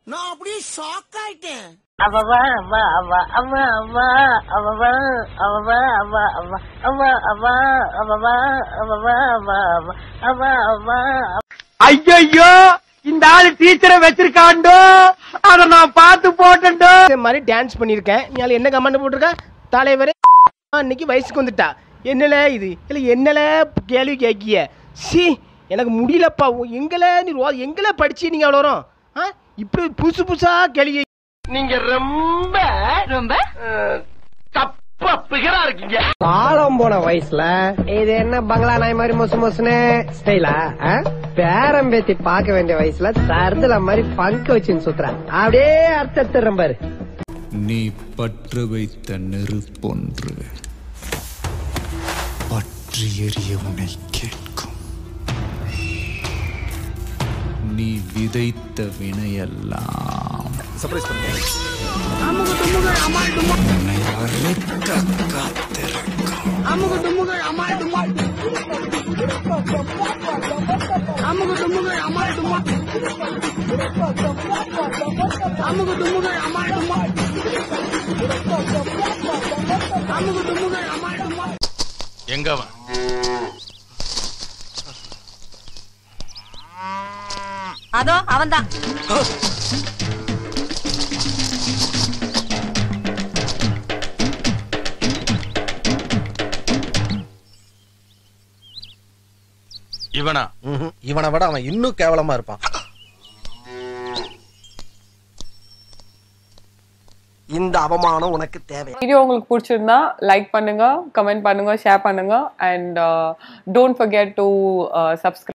நான் அப்படியே ஷாக் ஆயிட்டேன் அவவா அவா அவா அவா அவா அவவா அவவா அவா அவா அவா அவா அவவா அவவா அவா அவா அவா அவா ஐயோ இந்த ஆளு டீச்சரை வச்சிருக்காண்டோ அத நான் பார்த்து போட்டேன்டோ இந்த மாதிரி டான்ஸ் பண்ணியிருக்கேன் நீ அதுல என்ன கமெண்ட் போட்டிருக்க தலைவரே இன்னைக்கு வயசுக்கு வந்துட்டா என்னல இது இல்லை என்னல கேள்வி கேட்கிய சி எனக்கு முடியலப்பா உ- எங்கல நீ ரோ எங்கல படிச்சு நீங்க அவ்வளோ வரும் ஆ இப்படி புதுசு புதுசா கேள்வி கேக்~ நீங்க ரொம்ப ரொம்ப தப்பா பிகரா இருக்கீங்க காலம் போன வயசுல இது என்ன பங்களா நாய் மாதிரி மொசு மொசுன்னு ஸ்டைலா பேரம் பேத்தி பார்க்க வேண்டிய வயசுல தருதல மாதிரி பங்கு வச்சுன்னு சுத்துற அப்படியே அர்த்தம் பாரு நீ பற்று வைத்த நெருப்பொன்று பற்றி எறிய உன்னை கேட்கும் நீ விதைத்த வினையெல்லாம் உன்னை அறுக்க காத்திருக்கும் எங்க அவன் அதோ அவன்தான் இவனா இவனை விட அவன் இன்னும் கேவலமா இருப்பான் இந்த அவமானம் உனக்கு தேவை வீடியோ உங்களுக்கு பிடிச்சிருந்தா லைக் பண்ணுங்க கமெண்ட் பண்ணுங்க ஷேர் பண்ணுங்க and don't forget to subscribe